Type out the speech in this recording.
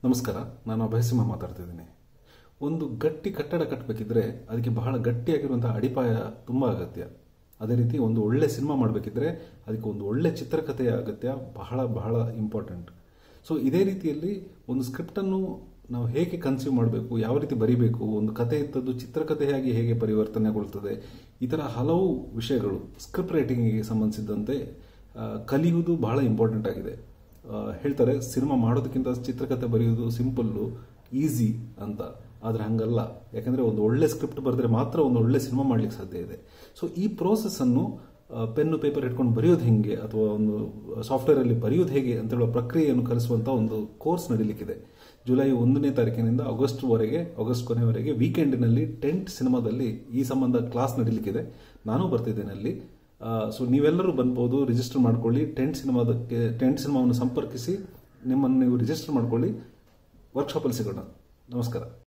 ನಮಸ್ಕಾರ ನಾನು ಅಭಯಸಿಂಹ ಮಾತಾಡ್ತಿದ್ದೀನಿ ಒಂದು ಗಟ್ಟಿ ಕಟ್ಟಡ ಕಟ್ಟಬೇಕಿದ್ರೆ ಅದಕ್ಕೆ ಬಹಳ ಗಟ್ಟಿಯಾಗಿರುವಂತಹ ಅಡಿಪಾಯ ತುಂಬ ಅಗತ್ಯ ಅದೇ ರೀತಿ ಒಂದು ಒಳ್ಳೆ ಸಿನಿಮಾ ಮಾಡಬೇಕಿದ್ರೆ ಅದಕ್ಕೆ ಒಂದು ಒಳ್ಳೆ ಚಿತ್ರಕಥೆಯ ಅಗತ್ಯ ಬಹಳ ಬಹಳ ಇಂಪಾರ್ಟೆಂಟ್ ಸೊ ಇದೇ ರೀತಿಯಲ್ಲಿ ಒಂದು ಸ್ಕ್ರಿಪ್ಟನ್ನು ನಾವು ಹೇಗೆ ಕನ್ಸ್ಯೂಮ್ ಮಾಡಬೇಕು ಯಾವ ರೀತಿ ಬರಿಬೇಕು ಒಂದು ಕತೆ ಇದ್ದದ್ದು ಚಿತ್ರಕಥೆಯಾಗಿ ಹೇಗೆ ಪರಿವರ್ತನೆಗೊಳ್ತದೆ ಈ ಥರ ಹಲವು ವಿಷಯಗಳು ಸ್ಕ್ರಿಪ್ಟ್ ರೈಟಿಂಗಿಗೆ ಸಂಬಂಧಿಸಿದಂತೆ ಆ, ಕಲಿಯುವುದು ಬಹಳ ಇಂಪಾರ್ಟೆಂಟ್ ಆಗಿದೆ ಆ, ಹೇಳ್ತಾರೆ ಸಿನಿಮಾ ಮಾಡೋದಕ್ಕಿಂತ ಚಿತ್ರಕಥೆ ಬರೆಯೋದು ಸಿಂಪಲ್ಲು ಈಸಿ ಅಂತ ಆದರೆ ಹಂಗಲ್ಲ ಯಾಕಂದ್ರೆ ಒಂದು ಒಳ್ಳೆ ಸ್ಕ್ರಿಪ್ಟ್ ಬರೆದ್ರೆ ಮಾತ್ರ ಒಂದು ಒಳ್ಳೆ ಸಿನಿಮಾ ಮಾಡ್ಲಿಕ್ಕೆ ಸಾಧ್ಯ ಇದೆ ಸೊ ಈ ಪ್ರೋಸೆಸ್ ಅನ್ನು ಪೆನ್ನು ಪೇಪರ್ ಇಟ್ಕೊಂಡು ಬರೆಯೋದು ಹೆಂಗೆ ಅಥವಾ ಒಂದು ಸಾಫ್ಟ್ವೇರ್ ಅಲ್ಲಿ ಬರೆಯೋದು ಹೇಗೆ ಅಂತ ಹೇಳುವ ಪ್ರಕ್ರಿಯೆಯನ್ನು ಕಲಿಸುವಂತ ಒಂದು ಕೋರ್ಸ್ ನಡೀಲಿಕ್ಕಿದೆ ಜುಲೈ ಒಂದನೇ ತಾರೀಕಿನಿಂದ ಆಗಸ್ಟ್ ವರೆಗೆ ಆಗಸ್ಟ್ ಕೊನೆವರೆಗೆ ವೀಕೆಂಡಿನಲ್ಲಿ ಟೆಂಟ್ ಸಿನಿಮಾದಲ್ಲಿ ಈ ಸಂಬಂಧ ಕ್ಲಾಸ್ ನಡೀಲಿಕ್ಕಿದೆ ನಾನು ಬರ್ತಿದ್ದೇನೆ ಅಲ್ಲಿ ಸೊ ನೀವೆಲ್ಲರೂ ಬಂದ್ಬೋದು ರಿಜಿಸ್ಟರ್ ಮಾಡ್ಕೊಳ್ಳಿ ಟೆಂಟ್ ಸಿನಿಮಾದಕ್ಕೆ ಟೆಂಟ್ ಸಿನಿಮಾವನ್ನು ಸಂಪರ್ಕಿಸಿ ನಿಮ್ಮನ್ನು ನೀವು ರಿಜಿಸ್ಟರ್ ಮಾಡ್ಕೊಳ್ಳಿ ವರ್ಕ್ಶಾಪಲ್ಲಿ ಸಿಗೋಣ ನಮಸ್ಕಾರ